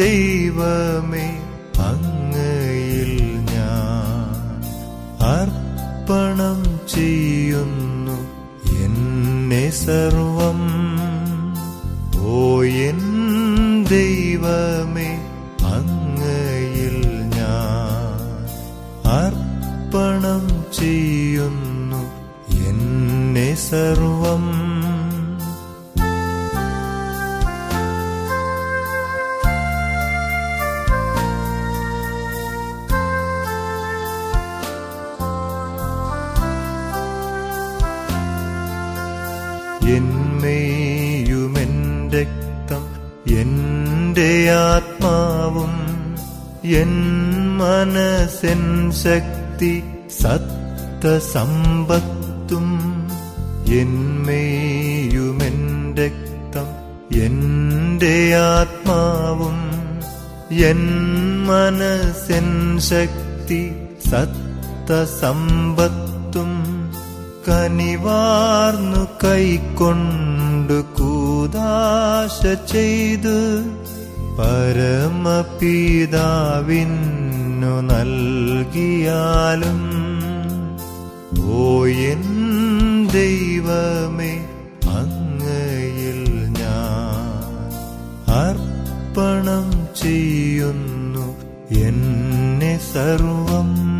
ദൈവമേ അങ്ങയിൽ ഞാൻ അർപ്പണം ചെയ്യുന്നു എന്നെ സർവം ഓ എൻ ദൈവമേ അങ്ങയിൽ ഞാൻ അർപ്പണം ചെയ്യുന്നു എന്നെ സർവം എന്മേയുമെന്റെ രക്തം എന്റെ ആത്മാവും എൻ മനസ്സെൻ ശക്തി സത്തസമ്പത്തും എന്മേയുമെന്റെ രക്തം എന്റെ ആത്മാവും എൻ മനസ്സെൻ ശക്തി സത്തസമ്പത്തും കനിവാർന്നു കൈക്കൊണ്ടു കൂതാശ ചെയ്ത് പരമപിതാവിന്നു നൽകിയാലും ഓ എൻ ദൈവമേ അങ്ങയിൽ ഞാൻ അർപ്പണം ചെയ്യുന്നു എന്നെ സർവം